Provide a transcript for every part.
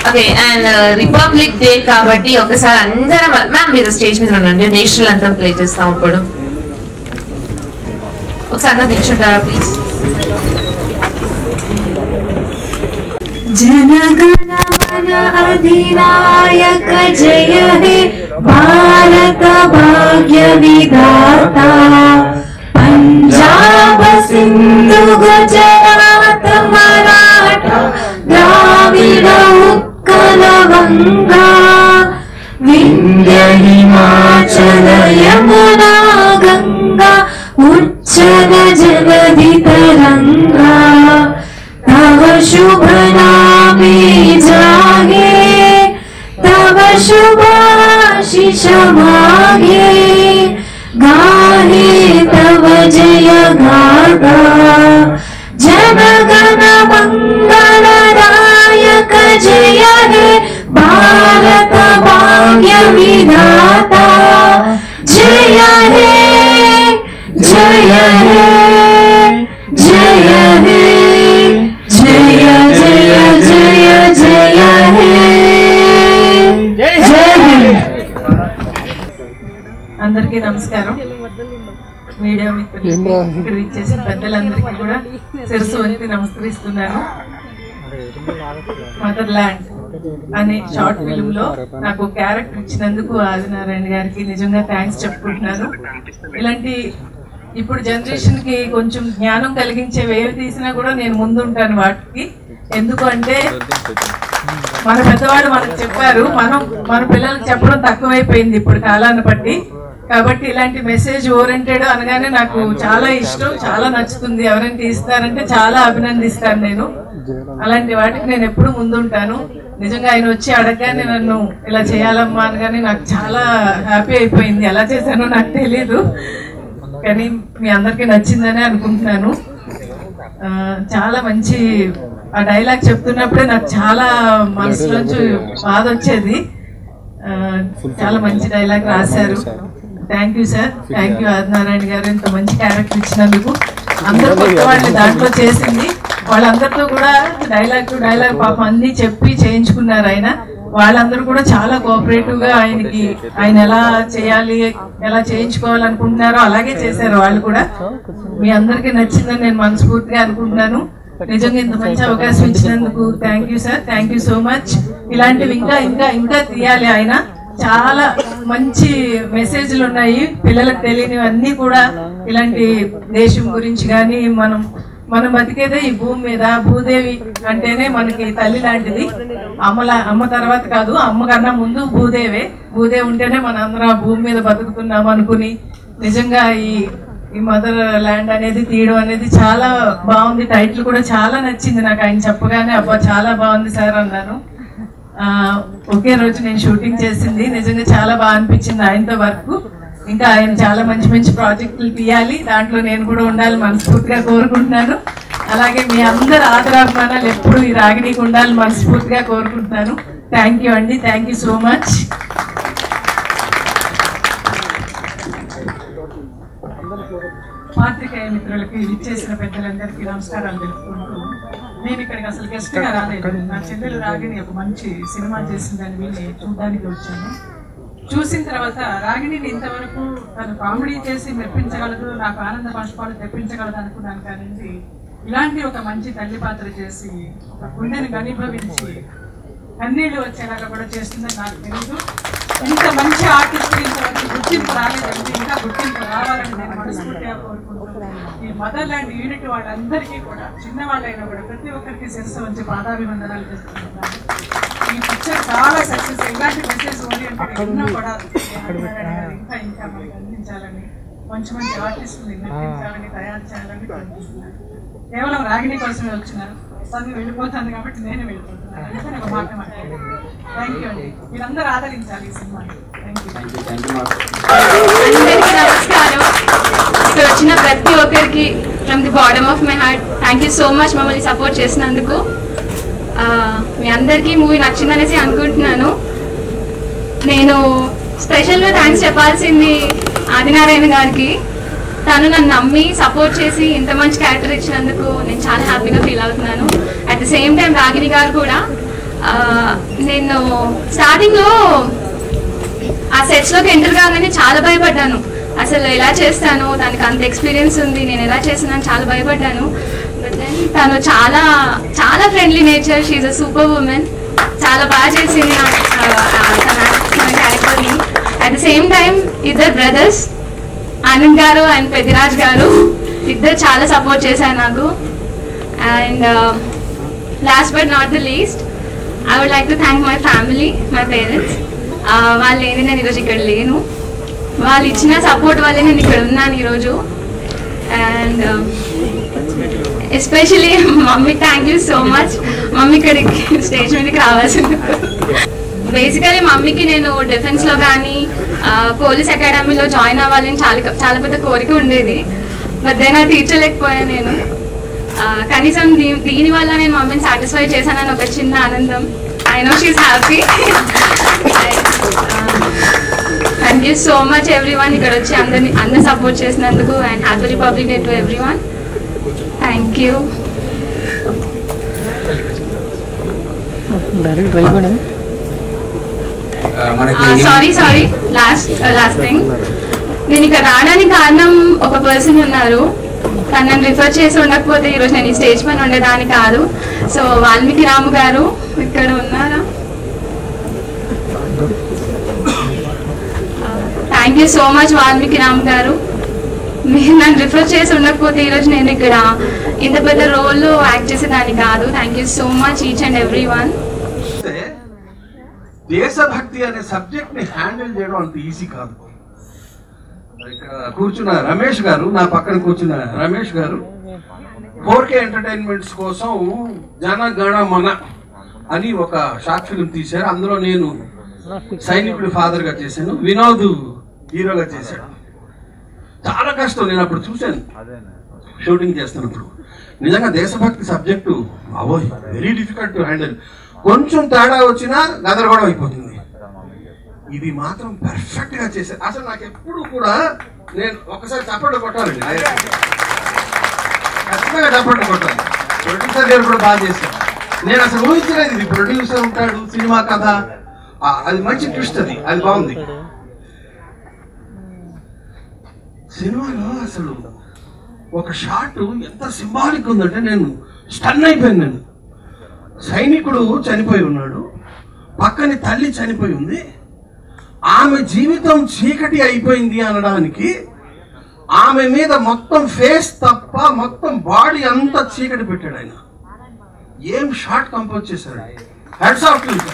Okay and republic day కాబట్టి ఒకసారి అందరం మ్యామ్ మీరు స్టేజ్ మీద ఉండండి నేషనల్ అంతా ప్లే చేస్తాం ఇప్పుడు ఒకసారి అందరూ నిల్చుంటారా ప్లీజ్ जनगण मन अधिनायक जय हे भारत भाग्य विधाता पंजाब सिंधु गुजरात मराठा द्राविड उत्कल गंगा विंध्य हिमाचल यमुना गंगा उच्चल जलधि तरंगा तव शुभ नामे जागे तव शुभाशिष मागे गाहे तव जय गागा जनगण मंगलदायक जय हे भारत भाग्य विधाता जय हे जय हे जय हे जय जय जय जय हे जय हे అందరికీ నమస్కారం మీడియా మిత్రులు ఇక్కడ ఇచ్చేసిన పెద్దలందరికీ కూడా శిరస్సు వంచి నమస్కరిస్తున్నాను మదర్ ల్యాండ్ అనే షార్ట్ ఫిల్మ్ లో నాకు క్యారెక్టర్ ఇచ్చినందుకు ఆదినారాయణ గారికి నిజంగా థ్యాంక్స్ చెప్పుకుంటున్నాను ఇలాంటి ఇప్పుడు జనరేషన్ కి కొంచెం జ్ఞానం కలిగించేవి ఏవి తీసినా కూడా నేను ముందుంటాను వాటికి ఎందుకు అంటే మన పెద్దవాళ్ళు మనకు చెప్పారు మనం మన పిల్లలకు చెప్పడం తక్కువైపోయింది ఇప్పుడు కాలాన్ని బట్టి కాబట్టి ఇలాంటి మెసేజ్ ఓరియంటెడ్ అనగానే నాకు చాలా ఇష్టం చాలా నచ్చుతుంది ఎవరైనా తీస్తారంటే చాలా అభినందిస్తాను నేను అలాంటి వాటికి నేను ఎప్పుడు ముందుంటాను నిజంగా ఆయన వచ్చి అడగగానే నన్ను ఇలా చేయాలమ్మా అనగానే నాకు చాలా హ్యాపీ అయిపోయింది ఎలా చేశానో నాకు తెలియదు కానీ మీ అందరికీ నచ్చిందని అనుకుంటున్నాను ఆ, చాలా మంచి ఆ డైలాగ్ చెప్తున్నప్పుడే నాకు చాలా మనసులోంచి బాధ వచ్చేది ఆ, చాలా మంచి డైలాగ్ రాశారు thank you sir thank you Adinarayana garu ఇంత మంచి క్యారెక్టర్ ఇచ్చినందుకు అందరూ కొత్త వాళ్ళు దాంట్లో చేసింది వాళ్ళందరితో కూడా డైలాగ్ టు డైలాగ్ పాపం అన్ని చెప్పి చేయించుకున్నారు ఆయన వాళ్ళందరూ కూడా చాలా కోఆపరేటివ్ గా ఆయనకి ఆయన ఎలా చేయాలి ఎలా చేయించుకోవాలనుకుంటున్నారో అలాగే చేశారు వాళ్ళు కూడా మీ అందరికీ నచ్చిందని నేను మనస్ఫూర్తిగా అనుకుంటున్నాను నిజంగా ఇంత మంచి అవకాశం ఇచ్చినందుకు thank you sir thank you so much ఇలాంటివి ఇంకా ఇంకా ఇంకా తీయాలి ఆయన చాలా మంచి మెసేజ్లు ఉన్నాయి పిల్లలకు తెలియనివన్నీ కూడా ఇలాంటి దేశం గురించి కానీ మనం మనం బతికేదే ఈ భూమి మీద భూదేవి అంటేనే మనకి తల్లి లాంటిది అమ్మల అమ్మ తర్వాత కాదు అమ్మ కన్నా ముందు భూదేవే భూదేవి ఉంటేనే మన అందరం ఆ భూమి మీద బతుకుతున్నాం అనుకుని నిజంగా ఈ ఈ మదర్ ల్యాండ్ అనేది తీయడం అనేది చాలా బాగుంది టైటిల్ కూడా చాలా నచ్చింది నాకు ఆయన చెప్పగానే అబ్బా చాలా బాగుంది సార్ అన్నాను ఆ, ఒకే రోజు నేను షూటింగ్ చేసింది నిజంగా చాలా బాగా అనిపించింది ఆయనతో వర్క్ ఇంకా ఆయన చాలా మంచి మంచి ప్రాజెక్టులు తీయాలి దాంట్లో నేను కూడా ఉండాలి మనస్ఫూర్తిగా కోరుకుంటున్నాను అలాగే మీ అందరి ఆదరాభిమానాలు ఎప్పుడు ఈ రాగిణికి ఉండాలి మనస్ఫూర్తిగా కోరుకుంటున్నాను థ్యాంక్ యూ అండి థ్యాంక్ యూ సో మచ్ పాత్రికేయ మిత్రులకి ఇచ్చేసిన పెద్దలందరికీ నమస్కారాలు తెలుపుకుంటూ నేను ఇక్కడికి అసలు గెస్ట్ గా రాలేదు నా చెల్లెలు రాగిణి ఒక మంచి సినిమా చేసిందని విని చూడడానికి వచ్చాను చూసిన తర్వాత రాగిణిని ఇంతవరకు తను కామెడీ చేసి మెప్పించగలదు నాకు ఆనంద బాష్పాలు తెప్పించగలదు అనుకున్నాను కానీ ఇలాంటి ఒక మంచి తల్లి పాత్ర చేసి ఒక గుండెని గణీభవించి కన్నీళ్లు వచ్చేలాగా కూడా చేస్తుందని నాకు తెలియదు ఇంత మంచి ఆర్టిస్ట్ ఇంతవరకు గుర్తింపు రాలేదండి ఇంకా గుర్తింపు రావాలని నేను మనస్ఫూర్తిగా కోరుకుంటున్నాను ఈ మదర్ ల్యాండ్ యూనిట్ వాళ్ళందరికీ కూడా చిన్నవాళ్ళైనా కూడా ప్రతి ఒక్కరికి శిరస్సు వచ్చి పాదాభివందనాలు చేస్తున్నాను ఈ పిక్చర్ చాలా సక్సెస్ ఇలాంటి మెసేజ్ ఓరియంటెడ్ ఎన్నో కూడా ఇంకా ఇంకా మనకి అందించాలని మంచి మంచి ఆర్టిస్టులు నిర్మించాలని తయారు చేయాలని కోరుకుంటున్నాను కేవలం రాగిణి కోసమే వచ్చినారు తను వెళ్ళిపోతాను కాబట్టి నేను వెళ్ళిపోతున్నాను అందుకని ఒక మాట మాట్లాడాను థ్యాంక్ యూ అండి మీరందరూ ఆదరించాలి ఈ సినిమాని థ్యాంక్ యూ అందరికీ నమస్కారం ఇక్కడ వచ్చిన ప్రతి ఒక్కరికి from the bottom of my heart thank you so much మమ్మల్ని సపోర్ట్ చేసినందుకు ఆ, మీ అందరికీ మూవీ నచ్చిందనేసి అనుకుంటున్నాను నేను స్పెషల్గా థ్యాంక్స్ చెప్పాల్సింది ఆదినారాయణ గారికి తను నన్ను నమ్మి సపోర్ట్ చేసి ఇంత మంచి క్యారెక్టర్ ఇచ్చినందుకు నేను చాలా హ్యాపీగా ఫీల్ అవుతున్నాను at the same time Ragini garu కూడా ఆ, నేను స్టార్టింగ్లో ఆ సెట్స్లోకి ఎంటర్ కాగానే చాలా భయపడ్డాను అసలు ఎలా చేస్తాను తనకి అంత ఎక్స్పీరియన్స్ ఉంది నేను ఎలా చేస్తున్నాను చాలా భయపడ్డాను బట్ దెన్ తను చాలా చాలా friendly nature she uh super woman చాలా బాగా చేసింది నా- ఆ, ఆ, తన తన క్యారెక్టర్ని అట్ ద సేమ్ టైం ఇద్దరు బ్రదర్స్ ఆనంద్ గారు అండ్ పెద్దిరాజ్ గారు ఇద్దరు చాలా సపోర్ట్ చేశారు నాకు and last but not the least I would like to thank my family my parents వాళ్ళు లేని నేను ఈరోజు ఇక్కడ లేను వాళ్ళు ఇచ్చిన సపోర్ట్ వల్లే నేను ఇక్కడ ఉన్నాను ఈరోజు and especially mummy thank you so much mummy ఇక్కడికి స్టేజ్ మీదకి రావాల్సింది బేసికలీ మమ్మీకి నేను డిఫెన్స్ లో కానీ పోలీస్ అకాడమీలో జాయిన్ అవ్వాలని చాలా చాలా పెద్ద కోరిక ఉండేది బట్ దెన్ అది తీర్చలేకపోయాను నేను ఆ, కనీసం దీ- దీని వల్ల నేను మమ్మీని సాటిస్ఫై చేశానని ఒక చిన్న ఆనందం I know she's happy thank you so much everyone ఇక్కడ వచ్చి అందరిని అందరు సపోర్ట్ చేసినందుకు and happy republic day to everyone thank you direct అయిపోయినా మనకి sorry sorry last last thing నేను ఇక్కడ రావడానికి కారణం ఒక పర్సన్ ఉన్నారు తను నన్ను రిఫర్ చేసి ఉండకపోతే ఈరోజు నేను ఈ స్టేజ్ పైన ఉండేదాన్ని కాదు సో వాల్మీకి రాము గారు ఇక్కడ ఉన్నారా thank you so much Valmiki Ram garu మీరు నన్ను రిఫర్ చేసి ఉండకపోతే ఈరోజు నేను ఇక్కడ ఇంత పెద్ద రోల్లో యాక్ట్ చేసేదాన్ని కాదు thank you so much each and every one చూస్తే దేశభక్తి అనే సబ్జెక్ట్ ని హ్యాండిల్ చేయడం అంత ఈజీ కాదు ఇక్కడ కూర్చున్న రమేష్ గారు నా పక్కన కూర్చున్న రమేష్ గారు ఫోర్ కే ఎంటర్టైన్మెంట్స్ కోసం జనగణ మన అని ఒక షార్ట్ ఫిల్మ్ తీశారు అందులో నేను సైనికుడి ఫాదర్ గా చేశాను వినోద్ హీరోగా చేశాడు చాలా కష్టం నేను అప్పుడు చూశాను షూటింగ్ చేస్తున్నప్పుడు నిజంగా దేశభక్తి సబ్జెక్టు అవోయ్ వెరీ డిఫికల్ట్ టు హ్యాండిల్ కొంచెం తేడా వచ్చినా గదరగొడం అయిపోతుంది ఇది మాత్రం పర్ఫెక్ట్ గా చేశారు అసలు నాకు ఎప్పుడు కూడా నేను ఒకసారి చప్పట్లు కొట్టాలండి ఖచ్చితంగా చప్పట్లు కొట్టాలి ప్రొడ్యూసర్ గారు కూడా బాగా చేశారు నేను అసలు ఊహించలేదు ఇది ప్రొడ్యూసర్ ఉంటాడు సినిమా కథ ఆ, అది మంచి ట్విస్ట్ అది అది బాగుంది సినిమాలో అసలు ఒక షాట్ ఎంత సింబాలిక్ ఉందంటే నేను స్టన్ అయిపోయాను నేను సైనికుడు చనిపోయి ఉన్నాడు పక్కని తల్లి చనిపోయి ఉంది ఆమె జీవితం చీకటి అయిపోయింది అనడానికి ఆమె మీద మొత్తం ఫేస్ తప్ప మొత్తం బాడీ అంతా చీకటి పెట్టాడు ఆయన ఏం షార్ట్ కంపోజ్ చేశాడు హెడ్స్ ఆఫ్ అంటే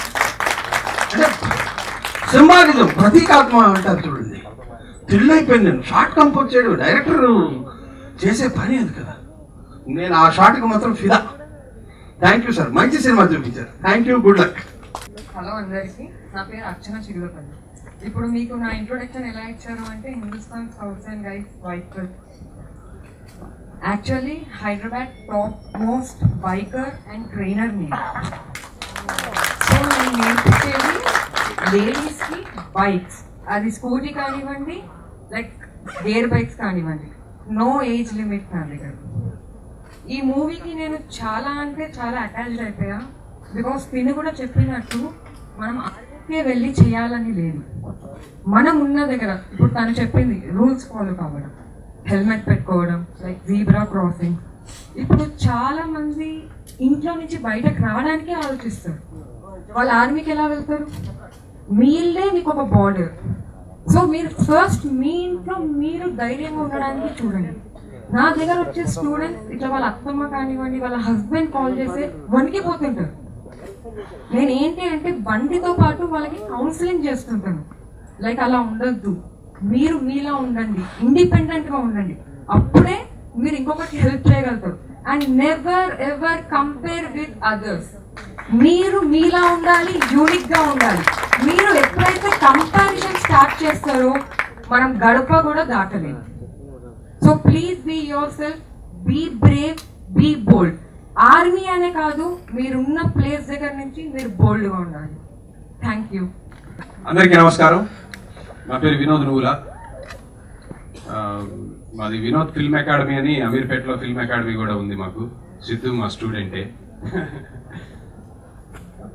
సింబాలిజం ప్రతీకాత్మ అంటారు చూడండి థ్రిల్ అయిపోయింది నేను షార్ట్ కంపోజ్ చేయడం డైరెక్టర్ చేసే పని అది కదా నేను ఆ షార్ట్కి మాత్రం ఫిదా థ్యాంక్ యూ సార్ మంచి సినిమా చూపించారు thank you good luck hello అందరికీ నా పేరు అర్చన చిగులపల్లి ఇప్పుడు మీకు నా ఇంట్రొడక్షన్ ఎలా ఇచ్చారు అంటే Hindustan scouts and guides wait actually Hyderabad top most biker and trainer నేను సో నేను నేర్పించేది లేడీస్కి బైక్స్ అది స్కూటీ కానివ్వండి లైక్ గేర్ బైక్స్ కానివ్వండి నో ఏజ్ లిమిట్ నా దగ్గర ఈ మూవీకి నేను చాలా అంటే చాలా అటాచ్డ్ అయిపోయా బికాస్ తిని కూడా చెప్పినట్టు మనం ఆర్మీకే వెళ్ళి చేయాలని లేదు మనం ఉన్న దగ్గర ఇప్పుడు తను చెప్పింది రూల్స్ ఫాలో కావడం హెల్మెట్ పెట్టుకోవడం లైక్ జీబ్రా క్రాసింగ్ ఇప్పుడు చాలా మంది ఇంట్లో నుంచి బయటకు రావడానికే ఆలోచిస్తారు వాళ్ళు ఆర్మీకి ఎలా వెళ్తారు మీ ఇల్లే మీకు ఒక బార్డర్ సో మీరు ఫస్ట్ మీ ఇంట్లో మీరు ధైర్యంగా ఉండడానికి చూడండి నా దగ్గర వచ్చే స్టూడెంట్స్ ఇట్లా వాళ్ళ అత్తమ్మ కానివ్వండి వాళ్ళ హస్బెండ్ కాల్ చేస్తే వణికిపోతుంటారు నేను ఏంటి అంటే బండితో పాటు వాళ్ళకి కౌన్సిలింగ్ చేస్తుంటాను లైక్ అలా ఉండొద్దు మీరు మీలా ఉండండి ఇండిపెండెంట్ గా ఉండండి అప్పుడే మీరు ఇంకొకరికి హెల్ప్ చేయగలుగుతారు and never ever compare with others మీరు మీలా ఉండాలి యూనిక్ గా ఉండాలి మీరు ఎప్పుడైతే కంపారిజన్ స్టార్ట్ చేస్తారో మనం గడప కూడా దాటలేము so please be yourself be brave be bold army అనే కాదు మీరున్న ప్లేస్ దగ్గర నుంచి మీరు బోల్డ్ గా ఉండాలి థ్యాంక్ యూ అందరికీ నమస్కారం నా పేరు వినోద్ నువ్వుల ఆ, మాది వినోద్ ఫిల్మ్ అకాడమీ అని అమీర్పేటలో ఫిల్మ్ అకాడమీ కూడా ఉంది మాకు సిద్ధు మా స్టూడెంటే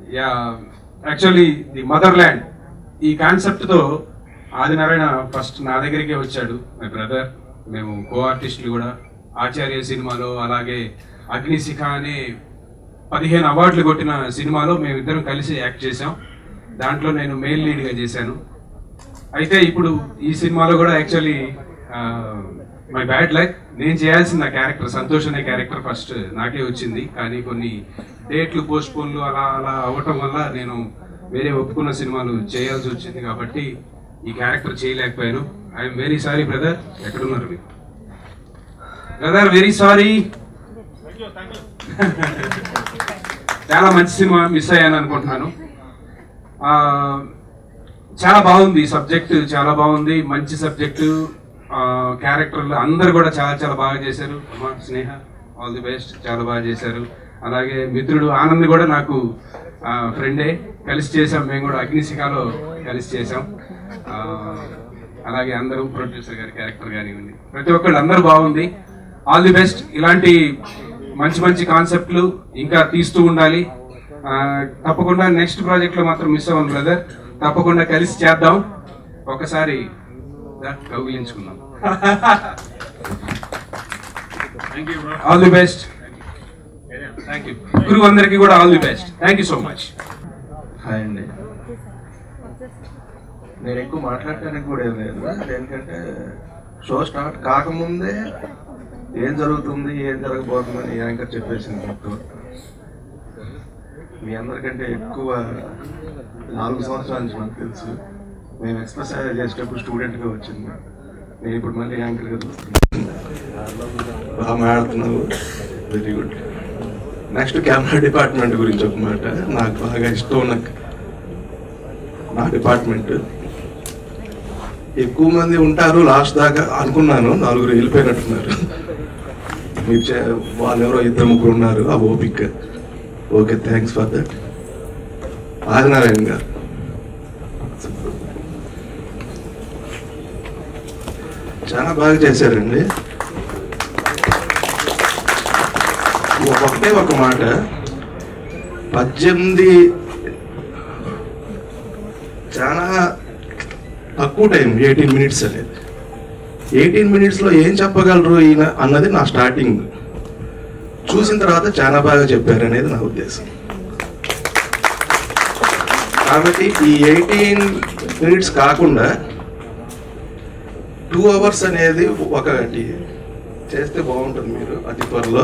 yeah actually the mother land ఈ కాన్సెప్ట్ తో ఆదినారాయణ ఫస్ట్ నా దగ్గరికే వచ్చాడు మై బ్రదర్ మేము కో ఆర్టిస్టులు కూడా ఆచార్య సినిమాలో అలాగే అగ్నిశిఖ అనే పదిహేను అవార్డులు కొట్టిన సినిమాలో మేమిద్దరం కలిసి యాక్ట్ చేసాం దాంట్లో నేను మెయిల్ లీడ్గా చేశాను అయితే ఇప్పుడు ఈ సినిమాలో కూడా యాక్చువల్లీ మై బ్యాడ్ లక్ నేను చేయాల్సిన క్యారెక్టర్ సంతోష్ అనే క్యారెక్టర్ ఫస్ట్ నాకే వచ్చింది కానీ కొన్ని డేట్లు పోస్ట్ పోన్లు అలా అలా అవ్వటం వల్ల నేను వేరే ఒప్పుకున్న సినిమాలు చేయాల్సి వచ్చింది కాబట్టి ఈ క్యారెక్టర్ చేయలేకపోయాను ఐఎమ్ వెరీ సారీ బ్రదర్ ఎక్కడున్నారు మీరు బ్రదర్ వెరీ సారీ చాలా మంచి సినిమా మిస్ అయ్యాను అనుకుంటున్నాను ఆ, చాలా బాగుంది సబ్జెక్ట్ చాలా బాగుంది మంచి సబ్జెక్టు క్యారెక్టర్లు అందరు కూడా చాలా చాలా బాగా చేశారు అమ్మా స్నేహ ఆల్ ది బెస్ట్ చాలా బాగా చేశారు అలాగే మిత్రుడు ఆనంద్ కూడా నాకు ఫ్రెండే కలిసి చేసాం మేము కూడా అగ్నిశిఖాలో కలిసి చేసాం ఆ, అలాగే అందరూ ప్రొడ్యూసర్ గారి క్యారెక్టర్ కానివ్వండి ప్రతి ఒక్కళ్ళు అందరూ బాగుంది ఆల్ ది బెస్ట్ ఇలాంటి మంచి మంచి కాన్సెప్ట్లు ఇంకా తీస్తూ ఉండాలి ఆ, తప్పకుండా నెక్స్ట్ ప్రాజెక్ట్ లో మాత్రం మిస్ అవ్వను బ్రదర్ తప్పకుండా కలిసి చేద్దాం ఒకసారి దా, కౌగిలించుకుందాం all the best thank you గురువు అందరికీ కూడా all the best thank you so much hi అండి నేను ఎక్కువ మాట్లాడటానికి కూడా ఏం లేదు ఎందుకంటే షో స్టార్ట్ కాకముందే ఏం జరుగుతుంది ఏం జరగబోతుందని యాంకర్ చెప్పేసింది మొత్తం మీ అందరికంటే ఎక్కువ నాలుగు సంవత్సరాల నుంచి నాకు తెలుసు మేము ఎక్స్ప్రెస్ చేసేటప్పుడు స్టూడెంట్గా వచ్చింది నేను ఇప్పుడు మళ్ళీ యాంకర్గా చూస్తున్నాను బాగా మాట్లాడుతున్నావు very good next camera department గురించి ఒక మాట నాకు బాగా ఇష్టం ఉన్న నా డిపార్ట్మెంట్ ఎక్కువ మంది ఉంటారు లాస్ట్ దాకా అనుకున్నాను నలుగురు వెళ్ళిపోయినట్టున్నారు మీరు చే- వాళ్ళు ఎవరో ఇద్దరు ముగ్గురు ఉన్నారు ఆ ఓపిక్ okay thanks for that Adinarayana garu చాలా బాగా చేశారండి ఒకటే ఒక మాట పద్దెనిమిది చాలా తక్కువ టైం ఎయిటీన్ మినిట్స్ అనేది ఎయిటీన్ మినిట్స్లో ఏం చెప్పగలరు ఈయన అన్నది నా స్టార్టింగ్ చూసిన తర్వాత చాలా బాగా చెప్పారు అనేది నా ఉద్దేశం కాబట్టి ఈ ఎయిటీన్ మినిట్స్ కాకుండా టూ అవర్స్ అనేది ఒకటి చేస్తే బాగుంటుంది మీరు అతి త్వరలో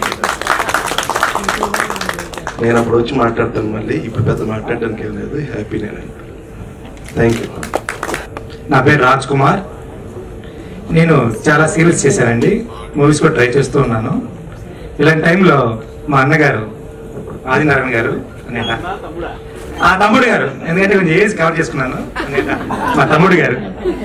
నేను అప్పుడు వచ్చి మాట్లాడతాను మళ్ళీ ఇప్పుడు పెద్ద మాట్లాడడానికి ఏం లేదు హ్యాపీ నేను థ్యాంక్ యూ నా పేరు రాజ్ కుమార్ నేను చాలా సీరియల్స్ చేశానండి మూవీస్ కూడా ట్రై చేస్తూ ఉన్నాను ఇలాంటి టైంలో మా అన్నగారు ఆదినారాయణ గారు అనేట ఆ తమ్ముడు గారు ఎందుకంటే కొంచెం ఏజ్ కవర్ చేసుకున్నాను అనేట మా తమ్ముడు గారు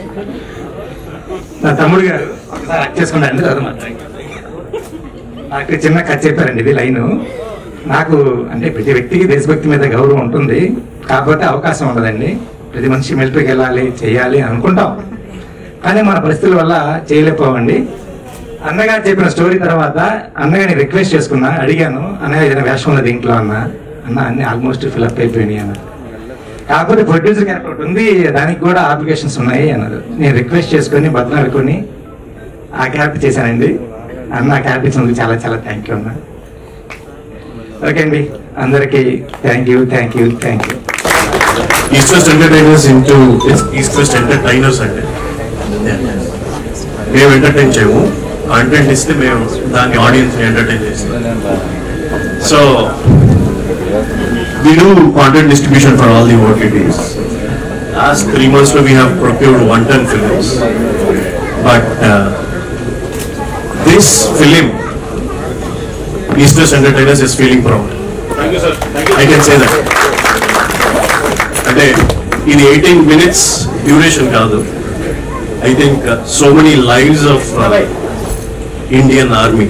నా తమ్ముడు గారు ఒకసారి యాక్ట్ చేసుకున్నాను తర్వాత మాట్లాడండి. నాకు చిన్న కథ చెప్పారండి ఇది లైను నాకు అంటే ప్రతి వ్యక్తికి దేశభక్తి మీద గౌరవం ఉంటుంది కాకపోతే అవకాశం ఉండదండి ప్రతి మనిషి మిలిటరీకి వెళ్ళాలి చేయాలి అని అనుకుంటాం కానీ మన పరిస్థితుల వల్ల చేయలేకపోవండి అన్నగారు చెప్పిన స్టోరీ తర్వాత అన్నగారిని రిక్వెస్ట్ చేసుకున్నా అడిగాను అన్నయ్య ఏదైనా వేషం ఉంది దీంట్లో అన్న అన్న అన్ని ఆల్మోస్ట్ ఫిల్అప్ అయిపోయినాయి అన్న కాకపోతే ప్రొడ్యూసర్ క్యారెక్టర్ ఒకటి ఉంది దానికి కూడా అప్లికేషన్స్ ఉన్నాయి అన్నారు నేను రిక్వెస్ట్ చేసుకొని బతిలాడుకొని ఆ క్యారెక్టర్ చేశానండి అన్న ఆ క్యారెక్టర్ ఇచ్చినందుకు చాలా చాలా థ్యాంక్ యూ అన్న ఓకే అండి అందరికీ thank you thank you thank you east west entertainers into east west entertainers అంటే మేము ఎంటర్టైన్ చేయము కంటెంట్ ఇస్తే మేము దాన్ని ఆడియన్స్ ఎంటర్టైన్ చేస్తాం so we do content distribution for all the OTTs. Last three months we have procured 110 films. But uh, this film, East West Entertainers is feeling proud. Thank you, sir. I can say that. అంటే ఇది eighteen minutes duration కాదు I think so many lives of Indian army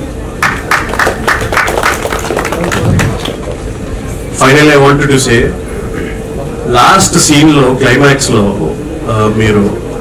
final I wanted to say last scene లో climax లో uh, మీరు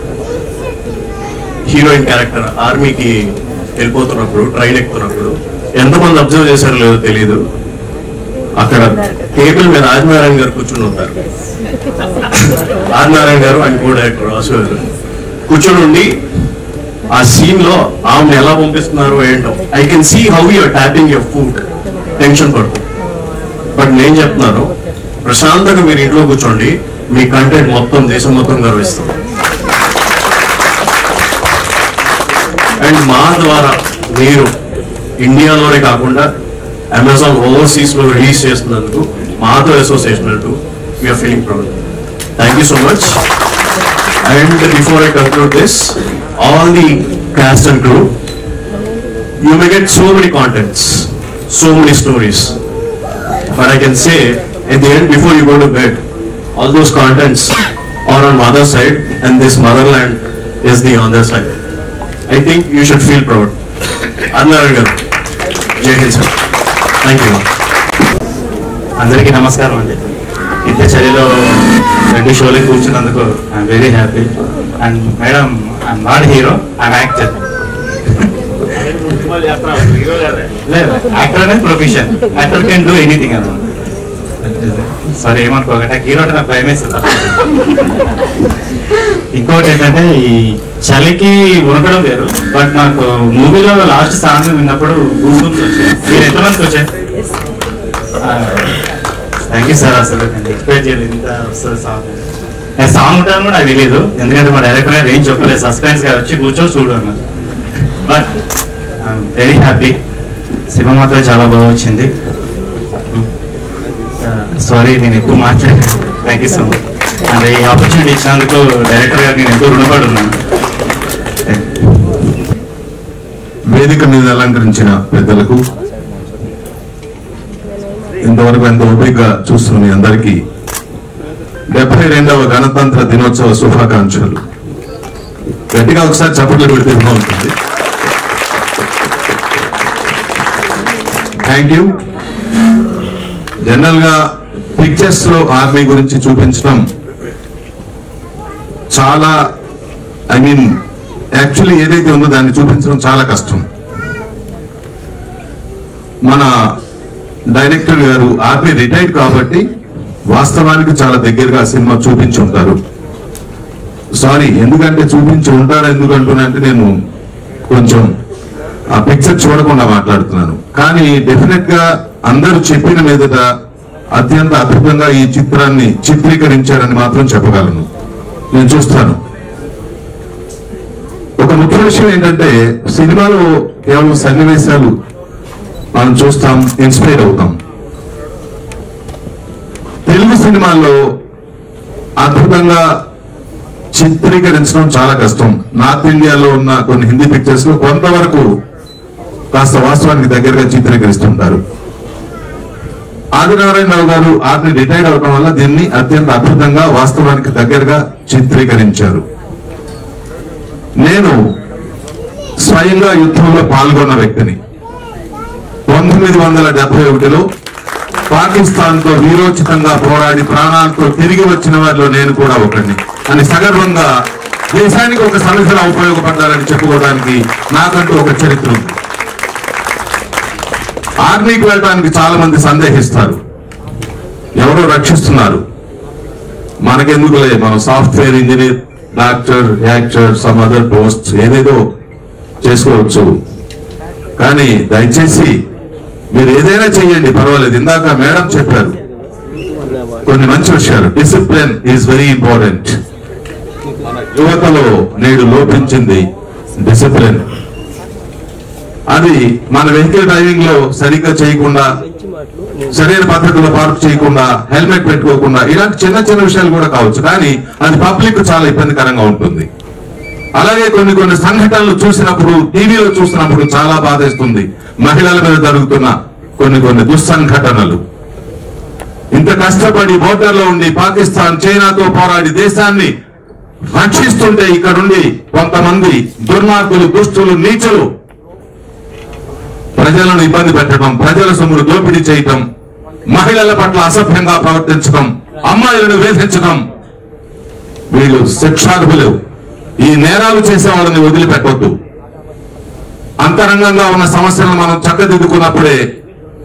heroine character ఆర్మీకి వెళ్ళిపోతున్నప్పుడు train ఎక్కుతున్నప్పుడు ఎంతమంది observe చేశారో లేదో తెలియదు అక్కడ టేబుల్ మీద ఆదినారాయణ గారు కూర్చుని ఉంటారు ఆదినారాయణ గారు ఆయన కో డైరెక్టర్ వాసు గారు కూర్చొని ఉండి ఆ సీన్ లో ఆమెను ఎలా పంపిస్తున్నారు ఏంటో I can see how you're tapping your foot tension పడుతుంది బట్ నేను చెప్తున్నాను ప్రశాంతంగా మీరు ఇంట్లో కూర్చోండి మీ కంటెంట్ మొత్తం దేశం మొత్తం గర్విస్తుంది అండ్ మా ద్వారా మీరు ఇండియాలోనే కాకుండా అమెజాన్ ఓవర్సీస్ లో రిలీజ్ చేస్తున్నందుకు మాతో అసోసియేషన్ అంటూ you're feeling proud thank you so much and before I conclude this all the cast and crew you may get so many contents so many stories But I can say, at the end, before you go to bed, all those contents are on mother side, and this motherland is the other side. I think you should feel proud. Adnarayan garu. Jai Hind sir. Thank you. అందరికీ నమస్కారం అండి ఇంత చలిలో రెండు షోలు కూర్చున్నందుకు I'm very happy and madam I'm not hero I'm actor లేదు actor అనేది profession actor can do anything అన్నమాట సారీ ఏమనుకోకండి హీరో అంటే నాకు భయం వేస్తుంది ఇంకోటి ఏంటంటే ఈ చలికి ఉనకడం వేరు బట్ నాకు మూవీలో లాస్ట్ సాంగ్ విన్నప్పుడు గూస్ వచ్చాయి మీరు ఎంతమందికి వచ్చాయి థ్యాంక్ యూ సార్ అసలు నేను ఎక్స్పెక్ట్ చేయలేదు ఇంత వస్తుంది సాంగ్ నేను సాంగ్ ఉంటాను కూడా నాకు తెలియదు ఎందుకంటే మా డైరెక్టర్ గారు ఏం చెప్పలేదు సస్పెన్స్ గా వచ్చి కూర్చో చూడు అన్నారు బట్ వెరీ హ్యాపీ సినిమా మాత్రం చాలా బాగా వచ్చింది సారీ నేను ఎక్కువ మాట్లాడాను thank you so much and ఈ ఆపర్చునిటీ ఇచ్చినందుకు డైరెక్టర్ గారు నేను ఎంతో రుణపడి ఉన్నాను వేదిక మీద అలంకరించిన పెద్దలకు ఇంతవరకు ఎంత ఓపికగా చూస్తున్న మీ అందరికీ డెబ్బై రెండవ గణతంత్ర దినోత్సవ శుభాకాంక్షలు గట్టిగా ఒకసారి చప్పట్లు పెడితే బాగుంటుంది థ్యాంక్ యూ జనరల్ గా పిక్చర్స్ లో ఆర్మీ గురించి చూపించడం చాలా ఐ మీన్ యాక్చువల్లీ ఏదైతే ఉందో దాన్ని చూపించడం చాలా కష్టం మన డైరెక్టర్ గారు ఆర్మీ రిటైర్డ్ కాబట్టి వాస్తవానికి చాలా దగ్గరగా ఆ సినిమా చూపించి ఉంటారు సారీ ఎందుకంటే చూపించి ఉంటారు ఎందుకంటున్నా అంటే నేను కొంచెం ఆ పిక్చర్ చూడకుండా మాట్లాడుతున్నాను కానీ డెఫినెట్ గా అందరూ చెప్పిన మీదట అత్యంత అద్భుతంగా ఈ చిత్రాన్ని చిత్రీకరించారని మాత్రం చెప్పగలను నేను చూస్తాను ఒక ముఖ్య విషయం ఏంటంటే సినిమాలో కేవలం సన్నివేశాలు మనం చూస్తాం ఇన్స్పైర్ అవుతాం తెలుగు సినిమాల్లో అద్భుతంగా చిత్రీకరించడం చాలా కష్టం నార్త్ ఇండియాలో ఉన్న కొన్ని హిందీ పిక్చర్స్ లో కొంతవరకు కాస్త వాస్తవానికి దగ్గరగా చిత్రీకరిస్తుంటారు ఆదినారాయణరావు గారు ఆర్ని రిటైర్డ్ అవడం వల్ల దీన్ని అత్యంత అద్భుతంగా వాస్తవానికి దగ్గరగా చిత్రీకరించారు నేను స్వయంగా యుద్ధంలో పాల్గొన్న వ్యక్తిని పంతొమ్మిది వందల డెబ్బై ఒకటిలో పాకిస్తాన్ తో వీరోచితంగా పోరాడి ప్రాణాలతో తిరిగి వచ్చిన వారిలో నేను కూడా ఒకరిని అని సగర్వంగా దేశానికి ఒక సమస్యలా ఉపయోగపడ్డారని చెప్పుకోవడానికి నాకంటూ ఒక చరిత్ర ఉంది ఆర్మీకి వెళ్ళడానికి చాలా మంది సందేహిస్తారు ఎవరో రక్షిస్తున్నారు మనకెందుకులే మనం software engineer doctor actor some other post ఏదేదో చేసుకోవచ్చు కానీ దయచేసి మీరు ఏదైనా చేయండి పర్వాలేదు ఇందాక మేడం చెప్పారు కొన్ని మంచి విషయాలు డిసిప్లిన్ ఈజ్ వెరీ ఇంపార్టెంట్ యువతలో నేడు లోపించింది డిసిప్లిన్ అది మన వెహికల్ డ్రైవింగ్ లో సరిగ్గా చేయకుండా సరైన పద్ధతిలో పార్క్ చేయకుండా హెల్మెట్ పెట్టుకోకుండా ఇలాంటి చిన్న చిన్న విషయాలు కూడా కావచ్చు కానీ అది పబ్లిక్ చాలా ఇబ్బందికరంగా ఉంటుంది అలాగే కొన్ని కొన్ని సంఘటనలు చూసినప్పుడు టీవీలో చూసినప్పుడు చాలా బాధేస్తుంది మహిళల మీద జరుగుతున్న కొన్ని కొన్ని దుస్సంఘటనలు ఇంత కష్టపడి బోర్డర్లో ఉండి పాకిస్తాన్ చైనాతో పోరాడి దేశాన్ని రక్షిస్తుంటే ఇక్కడుండి కొంతమంది దుర్మార్గులు దుష్టులు నీచులు ప్రజలను ఇబ్బంది పెట్టడం ప్రజల సొమ్మును దోపిడీ చేయటం మహిళల పట్ల అసభ్యంగా ప్రవర్తించడం అమ్మాయిలను వేధించడం వీళ్ళు శిక్షార్హులు ఈ నేరాలు చేసే వాళ్ళని వదిలిపెట్టవద్దు అంతరంగంగా ఉన్న సమస్యలను మనం చక్కదిద్దుకున్నప్పుడే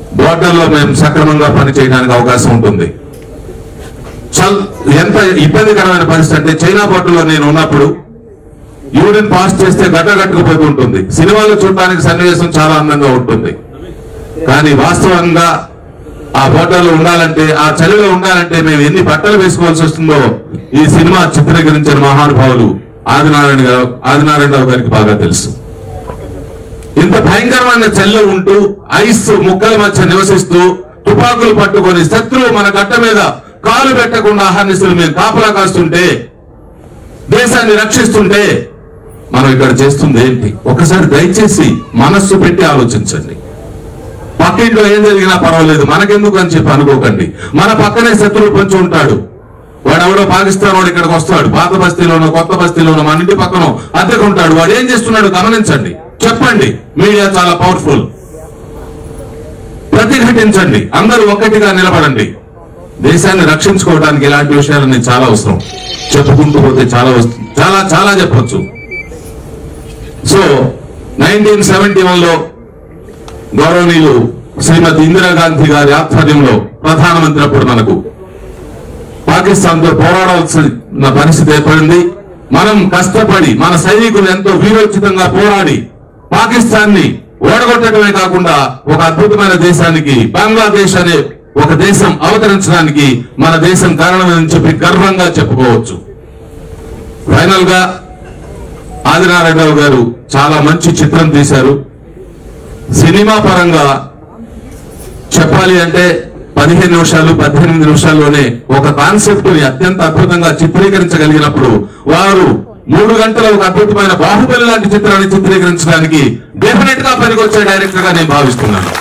బోర్డర్ లో మేము సక్రమంగా పనిచేయడానికి అవకాశం ఉంటుంది చల్ ఎంత ఇబ్బందికరమైన పరిస్థితి అంటే చైనా బోర్డర్ లో నేను ఉన్నప్పుడు యూరిన్ పాస్ చేస్తే గడ్డ కట్టుకుపోతూ ఉంటుంది సినిమాలో చూడడానికి సన్నివేశం చాలా అందంగా ఉంటుంది కానీ వాస్తవంగా ఆ బోర్డర్లో ఉండాలంటే ఆ చలిలో ఉండాలంటే మేము ఎన్ని బట్టలు వేసుకోవాల్సి వస్తుందో ఈ సినిమా చిత్రీకరించిన మహానుభావులు ఆదినారాయణ గారు ఆదినారాయణరావు గారికి బాగా తెలుసు ఇంత భయంకరమైన చలిలో ఉంటూ ఐస్ ముక్కల మధ్య నివసిస్తూ తుపాకులు పట్టుకొని శత్రువు మన గడ్డ మీద కాలు పెట్టకుండా ఆహ్వానిస్తులు మేము కాపలా కాస్తుంటే దేశాన్ని రక్షిస్తుంటే మనం ఇక్కడ చేస్తుంది ఏంటి ఒకసారి దయచేసి మనస్సు పెట్టి ఆలోచించండి పక్కింట్లో ఏం జరిగినా పర్వాలేదు మనకెందుకు అని చెప్పి అనుకోకండి మన పక్కనే శత్రువు పొంచి ఉంటాడు వాడు ఎవడో పాకిస్తాన్ వాడు ఇక్కడికి వస్తాడు పాత బస్తీలోనో కొత్త బస్తీలోనో మన ఇంటి పక్కన అద్దెకు ఉంటాడు వాడు ఏం చేస్తున్నాడు గమనించండి చెప్పండి మీడియా చాలా పవర్ఫుల్ ప్రతిఘటించండి అందరూ ఒక్కటిగా నిలబడండి దేశాన్ని రక్షించుకోవడానికి ఇలాంటి విషయాలన్నీ చాలా అవసరం చెప్పుకుంటూ పోతే చాలా వస్తు- చాలా చాలా చెప్పొచ్చు సో నైన్టీన్ సెవెంటీ వన్ లో గౌరవనీయులు శ్రీమతి ఇందిరాగాంధీ గారి ఆధ్వర్యంలో ప్రధానమంత్రి అప్పుడు మనకు పాకిస్తాన్ తో పోరాడాల్సిన పరిస్థితి ఏర్పడింది మనం కష్టపడి మన సైనికులు ఎంతో వీరోచితంగా పోరాడి పాకిస్తాన్ ని ఓడగొట్టడమే కాకుండా ఒక అద్భుతమైన దేశానికి బంగ్లాదేశ్ అనే ఒక దేశం అవతరించడానికి మన దేశం కారణమని చెప్పి గర్వంగా చెప్పుకోవచ్చు ఫైనల్ గా ఆదినారాయణరావు గారు చాలా మంచి చిత్రం తీశారు సినిమా పరంగా చెప్పాలి అంటే పదిహేను నిమిషాలు పద్దెనిమిది నిమిషాల్లోనే ఒక కాన్సెప్ట్ ని అత్యంత అద్భుతంగా చిత్రీకరించగలిగినప్పుడు వారు మూడు గంటల ఒక అద్భుతమైన బాహుబలి లాంటి చిత్రాన్ని చిత్రీకరించడానికి డెఫినెట్ గా పనికొచ్చే డైరెక్టర్ గా నేను భావిస్తున్నాను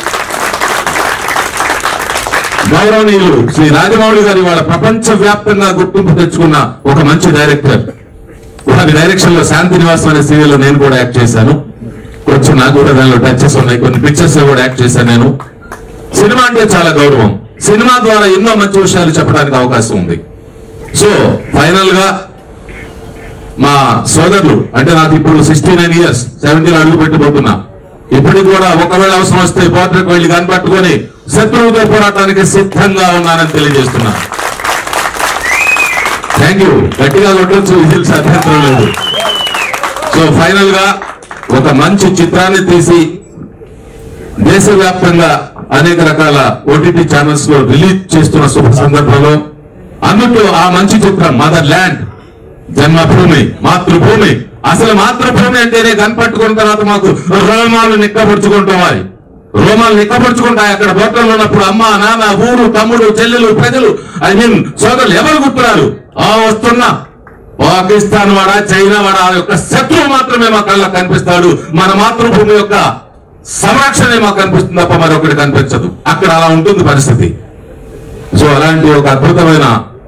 గౌరవనీయులు శ్రీ రాజమౌళి గారి వాళ్ళ ప్రపంచ వ్యాప్తంగా గుర్తింపు తెచ్చుకున్న ఒక మంచి డైరెక్టర్ వారి డైరెక్షన్ లో శాంతి నివాసం అనే సీరియల్ లో నేను కూడా యాక్ట్ చేశాను కొంచెం నాకు కూడా దానిలో టచెస్ ఉన్నాయి కొన్ని పిక్చర్స్ లో కూడా యాక్ట్ చేశాను నేను సినిమా అంటే చాలా గౌరవం సినిమా ద్వారా ఎన్నో మంచి విషయాలు చెప్పడానికి అవకాశం ఉంది సో ఫైనల్ గా మా సోదరులు అంటే నాకు ఇప్పుడు సిక్స్టీ నైన్ ఇయర్స్ సెవెంటీన్ అడుగు పెట్టిపోతున్నా ఇప్పటికి కూడా ఒకవేళ అవసరం వస్తే బోర్డర్కి వెళ్ళి కనిపెట్టుకొని శత్రువుతో పోరాటానికి సిద్ధంగా ఉన్నానని తెలియజేస్తున్నా థ్యాంక్ యూ గట్టిగా కొట్టొచ్చు విజిల్స్ అభ్యంతరం లేదు సో ఫైనల్ గా ఒక మంచి చిత్రాన్ని తీసి దేశవ్యాప్తంగా అనేక రకాల ఓటీటీ ఛానల్స్ లో రిలీజ్ చేస్తున్న శుభ సందర్భంలో అందులో ఆ మంచి చిత్రం మదర్ ల్యాండ్ జన్మభూమి మాతృభూమి అసలు మాతృభూమి అంటేనే కనపట్టుకున్న తర్వాత మాకు రోమాలు నిక్కపరుచుకుంటాయి రోమాలు నిక్కపరుచుకుంటాయి అక్కడ బోట్లలో ఉన్నప్పుడు అమ్మ నాన్న ఊరు తమ్ముడు చెల్లెలు ప్రజలు ఐ మీన్ సోదరులు ఎవరు గుర్తున్నారు ఆ వస్తున్నా పాకిస్తాన్ వాడా చైనా వాడా ఆ యొక్క శత్రువు మాత్రమే మా కళ్ళకు కనిపిస్తాడు మన మాతృభూమి యొక్క సంరక్షణే మాకు కనిపిస్తుంది తప్ప మరొకటి కనిపించదు అక్కడ అలా ఉంటుంది పరిస్థితి సో అలాంటి ఒక అద్భుతమైన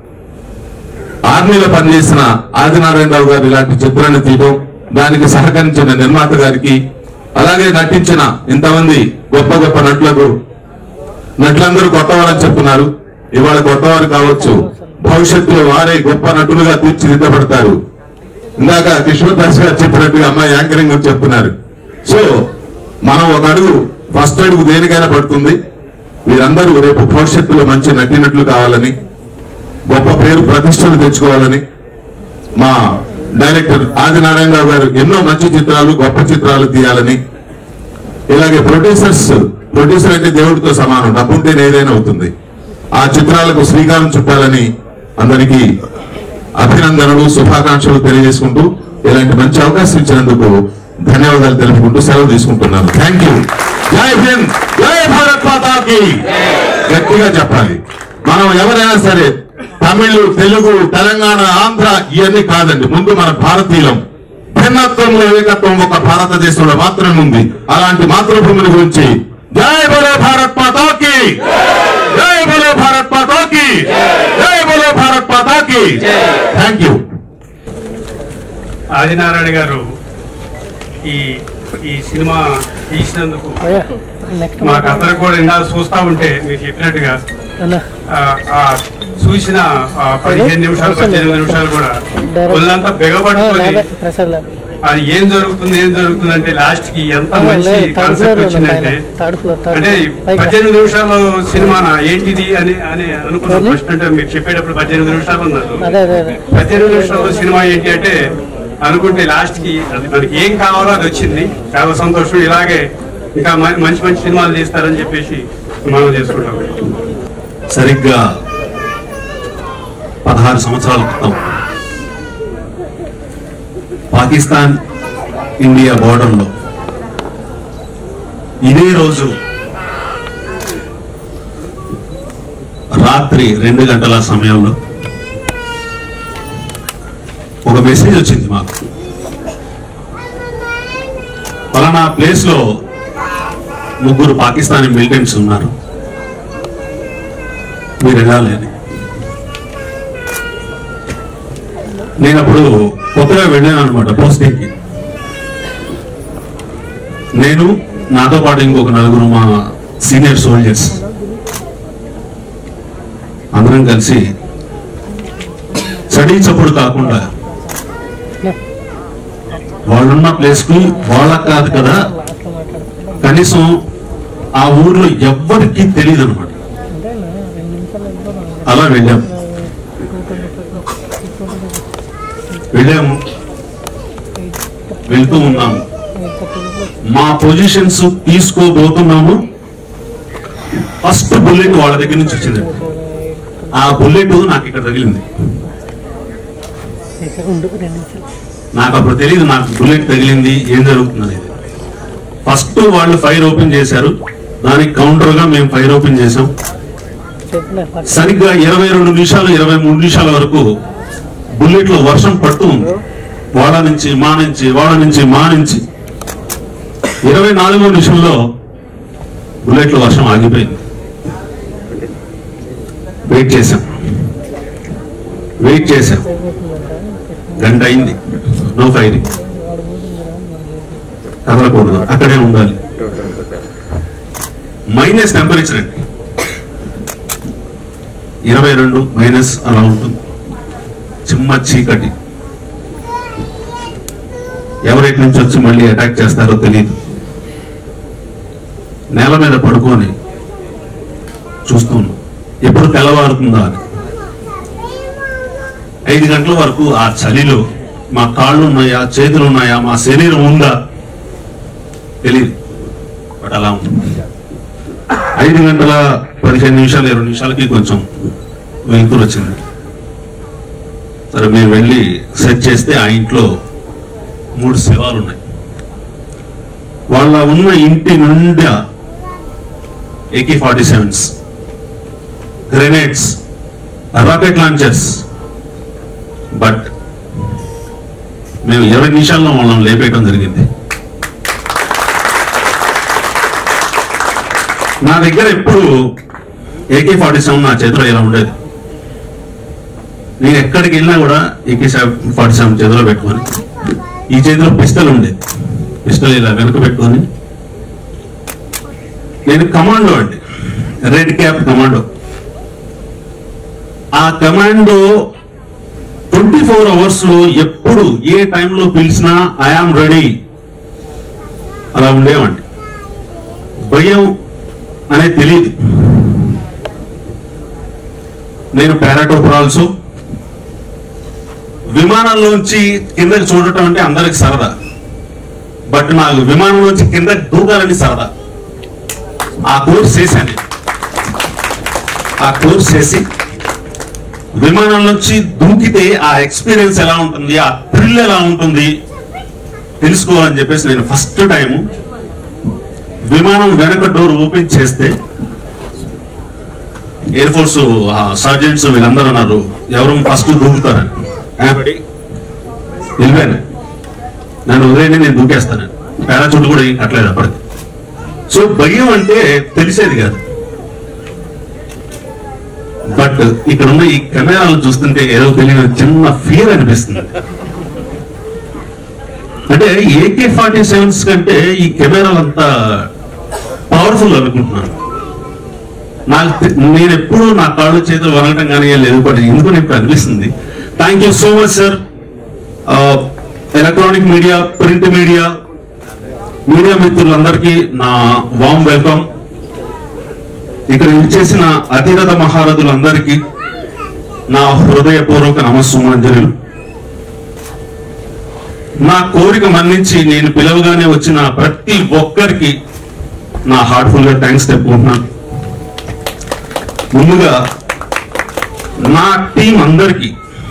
ఆర్మీలో పనిచేసిన ఆదినారాయణరావు గారు ఇలాంటి చిత్రాన్ని తీయడం దానికి సహకరించిన నిర్మాత గారికి అలాగే నటించిన ఇంతమంది గొప్ప గొప్ప నటులకు నటులందరూ కొత్తవారని చెప్తున్నారు ఇవాళ కొత్తవారు కావచ్చు భవిష్యత్తులో వారే గొప్ప నటులుగా తీర్చిదిద్దబడతారు ఇందాక కిషోర్ దాస్ గారు చెప్పినట్టుగా అమ్మాయి యాంకరింగ్ అని చెప్తున్నారు సో మనం ఒక అడుగు ఫస్ట్ అడుగు దేనికైనా పడుతుంది వీరందరూ రేపు భవిష్యత్తులో మంచి నటినట్లు కావాలని గొప్ప పేరు ప్రతిష్టలు తెచ్చుకోవాలని మా డైరెక్టర్ ఆదినారాయణరావు గారు ఎన్నో మంచి చిత్రాలు గొప్ప చిత్రాలు తీయాలని ఇలాగే ప్రొడ్యూసర్స్ ప్రొడ్యూసర్ అంటే దేవుడితో సమానం డబ్బుంటేనే ఏదైనా అవుతుంది ఆ చిత్రాలకు శ్రీకారం చుట్టాలని అందరికీ అభినందనలు శుభాకాంక్షలు తెలియజేసుకుంటూ ఇలాంటి మంచి అవకాశం ఇచ్చినందుకు ధన్యవాదాలు తెలుపుకుంటూ సెలవు తీసుకుంటున్నాను థ్యాంక్ యూ జై హింద్ జై భారత్ మాతాకి గట్టిగా చెప్పాలి మనం ఎవరైనా సరే తమిళ్ తెలుగు తెలంగాణ ఆంధ్ర ఇవన్నీ కాదండి ముందు మన భారతీయులం భిన్నత్వంలో ఏకత్వం ఒక భారతదేశంలో మాత్రమే ఉంది అలాంటి మాతృభూమిని గురించి జై బలో భారత్ మాతాకి జై బలో భారత్ మాతాకి జై బలో భారత్ మాతాకి థ్యాంక్ యూ ఆదినారాయణ గారు ఈ ఈ సినిమా తీసినందుకు మాకు అందరికి కూడా ఇందాక చూస్తా ఉంటే మీరు చెప్పినట్టుగా ఆ, ఆ చూసిన ఆ పదిహేను నిమిషాలు పద్దెనిమిది నిమిషాలు కూడా ఒళ్ళంతా బిగబట్టుకొని అది ఏం జరుగుతుంది ఏం జరుగుతుంది అంటే లాస్ట్ కి ఎంత మంచి కాన్సెప్ట్ వచ్చిందంటే అంటే పద్దెనిమిది నిమిషాలు సినిమా ఏంటిది అని అని అనుకున్నాను ఫస్ట్ అంటే మీరు చెప్పేటప్పుడు పద్దెనిమిది నిమిషాలు ఉన్నారు పద్దెనిమిది నిమిషాలు సినిమా ఏంటి అంటే అనుకుంటే లాస్ట్ కి అది మనకి ఏం కావాలో అది వచ్చింది చాలా సంతోషం ఇలాగే ఇంకా మ- మంచి మంచి సినిమాలు తీస్తారని చెప్పేసి మనం చేసుకుంటాం సరిగ్గా పదహారు సంవత్సరాల క్రితం పాకిస్తాన్ ఇండియా బోర్డర్లో ఇదే రోజు రాత్రి రెండు గంటల సమయంలో ఒక మెసేజ్ వచ్చింది మాకు పలానా ప్లేస్ లో ముగ్గురు పాకిస్తానీ మిలిటెంట్స్ ఉన్నారు మీరు వెళ్ళాలి అని నేను అప్పుడు కొత్తగా వెళ్ళాను అనమాట పోస్టింగ్కి నేను నాతో పాటు ఇంకొక నలుగురు మా సీనియర్ సోల్జర్స్ అందరం కలిసి చడి చప్పుడు కాకుండా వాళ్ళున్న ప్లేస్ కి వాళ్ళకి కాదు కదా కనీసం ఆ ఊర్లో ఎవ్వరికి తెలియదు అనమాట అలా వెళ్ళాం వెళ్ళాము వెళ్తూ ఉన్నాము మా పొజిషన్స్ తీసుకోబోతున్నాము ఫస్ట్ బుల్లెట్ వాళ్ళ దగ్గర నుంచి వచ్చింది ఆ బుల్లెట్ నాకు ఇక్కడ తగిలింది నాకు అప్పుడు తెలియదు నాకు బుల్లెట్ తగిలింది ఏం జరుగుతుంది అనేది ఫస్ట్ వాళ్ళు ఫైర్ ఓపెన్ చేశారు దానికి కౌంటర్ గా మేము ఫైర్ ఓపెన్ చేసాం సరిగ్గా ఇరవై రెండు నిమిషాలు ఇరవై మూడు నిమిషాల వరకు బుల్లెట్ లో వర్షం పడుతూ ఉంది వాళ్ళ నుంచి మా నుంచి వాళ్ళ నుంచి మా నుంచి ఇరవై నాలుగో నిమిషంలో బుల్లెట్ లో వర్షం ఆగిపోయింది వెయిట్ చేశాం వెయిట్ చేశాం గంట అయింది నో ఫైరింగ్ కదలకూడదు అక్కడే ఉండాలి మైనస్ టెంపరేచర్ అండి ఇరవై రెండు మైనస్ అలా ఉంటుంది చిమ్మ చీకటి ఎవరైతే నుంచి వచ్చి మళ్ళీ అటాక్ చేస్తారో తెలియదు నేల మీద పడుకొని చూస్తున్నాం ఎప్పుడు తెల్లవారుతుందా అని ఐదు గంటల వరకు ఆ చలిలో మా కాళ్ళు ఉన్నాయా చేతులు ఉన్నాయా మా శరీరం ఉందా తెలియదు బట్ అలా ఉంది ఐదు గంటల పదిహేను నిమిషాలు ఇరవై నిమిషాలకి కొంచెం వెలుతురు వచ్చింది సరే మేము వెళ్ళి సెట్ చేస్తే ఆ ఇంట్లో మూడు శవాలు ఉన్నాయి వాళ్ళ ఉన్న ఇంటి నిండా AK forty sevens grenades rocket launchers but మేము ఇరవై నిమిషాల్లో వాళ్ళని లేపేయడం జరిగింది నా దగ్గర ఎప్పుడు ఏకే ఫార్టీ సెవెన్ నా చేతిలో ఇలా ఉండేది నేను ఎక్కడికి వెళ్ళినా కూడా ఏకే ఫార్టీ సెవెన్ చేతిలో పెట్టుకొని ఈ చేతిలో పిస్టల్ ఉండేది పిస్టల్ ఇలా వెనక పెట్టుకొని నేను కమాండో అండి రెడ్ క్యాప్ కమాండో ఆ కమాండో ట్వంటీ ఫోర్ అవర్స్ లో ఎప్పుడు ఏ టైంలో పిలిచినా ఐఆమ్ రెడీ అలా ఉండేవండి భయం అనేది తెలియదు నేను పారాటోపరాల్స్ విమానంలోంచి కిందకి చూడటం అంటే అందరికి సరదా బట్ నాకు విమానంలోంచి కిందకి దూకాలని సరదా ఆ కోర్స్ చేశాను ఆ కోర్స్ చేసి విమానంలోంచి దూకితే ఆ ఎక్స్పీరియన్స్ ఎలా ఉంటుంది ఆ థ్రిల్ ఎలా ఉంటుంది తెలుసుకోవాలని చెప్పేసి నేను ఫస్ట్ టైం విమానం వెనక డోర్ ఓపెన్ చేస్తే ఎయిర్ ఫోర్స్ సర్జెంట్స్ వీళ్ళందరూ ఉన్నారు ఎవరు ఫస్ట్ దూకుతారని వెళ్ళిపోయాను నన్ను వదిలేని నేను దూకేస్తాను పారాచూట్ కూడా ఏం కట్టలేదు అప్పటికి సో భయం అంటే తెలిసేది కాదు బట్ ఇక్కడ ఉన్న ఈ కెమెరాలు చూస్తుంటే ఏదో తెలియని చిన్న ఫీల్ అనిపిస్తుంది అంటే ఏకే ఫార్టీ సెవెన్స్ కంటే ఈ కెమెరాలు అంతా పవర్ఫుల్ అనుకుంటున్నాను నాకు తె- నేను ఎప్పుడు నా కాళ్ళు చేతులు వనగటం కానీ ఏం లేదు బట్ ఎందుకు నాకు అనిపిస్తుంది thank you so much sir electronic media print media media మిత్రులందరికీ నా వామ్ వెల్కమ్ ఇక్కడ విచ్చేసిన అతిరథ మహారథులందరికీ నా హృదయపూర్వక నమస్సుమాంజలి నా కోరిక మన్నించి నేను పిలవగానే వచ్చిన ప్రతి ఒక్కరికి నా హార్ట్ఫుల్ గా థ్యాంక్స్ చెప్పుకుంటున్నాను ముందుగా నా టీం అందరికీ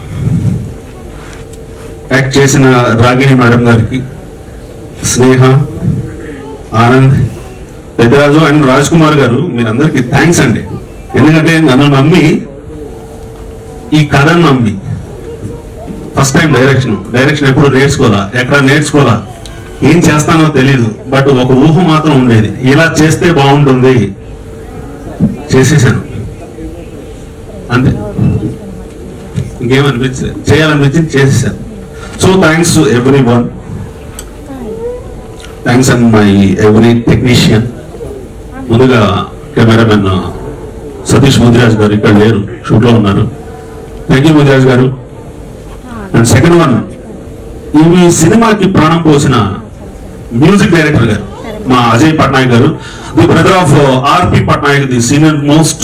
యాక్ట్ చేసిన రాగిణి మేడం గారికి స్నేహ ఆనంద్ పెద్దరాజు అండ్ రాజ్ కుమార్ గారు మీరందరికీ థ్యాంక్స్ అండి ఎందుకంటే నన్ను నమ్మి ఈ కథను నమ్మి ఫస్ట్ టైం డైరెక్షన్ డైరెక్షన్ ఎప్పుడు నేర్చుకోవాలా ఎక్కడ నేర్చుకోవాలా ఏం చేస్తానో తెలియదు బట్ ఒక ఊహ మాత్రం ఉండేది ఇలా చేస్తే బాగుంటుంది చేసేసాను అంతే ఇంకేమనిపించలేదు చేయాలనిపించింది చేసేసాను so thanks to everyone thanks and my every technician ముందుగా కెమెరామెన్ సతీష్ ముదిరాజ్ గారు ఇక్కడ లేరు షూట్లో ఉన్నారు థ్యాంక్ యూ ముదిరాజ్ గారు అండ్ సెకండ్ వన్ ఈ సినిమాకి ప్రాణం పోసిన మ్యూజిక్ డైరెక్టర్ గారు మా Ajay Patnaik garu the brother of RP Patnaik the senior most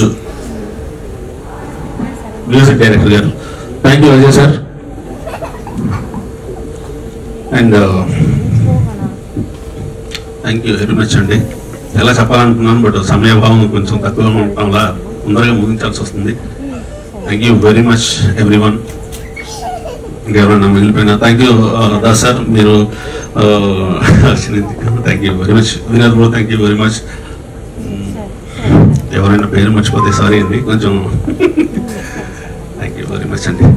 music director garu thank you Ajay sir and thank you very much అండి ఎలా చెప్పాలనుకున్నాను బట్ సమయభావం కొంచెం తక్కువగా ఉండటం వల్ల తొందరగా ముగించాల్సి వస్తుంది thank you very much everyone ఇంకెవరైనా మిగిలిపోయినా థ్యాంక్ యూ దాస్ సార్ మీరు థ్యాంక్ యూ వెరీ మచ్ వినర్ bro thank you very much ఎవరైనా పేరు మర్చిపోతే సారీ అండి కొంచెం థ్యాంక్ యూ వెరీ మచ్ అండి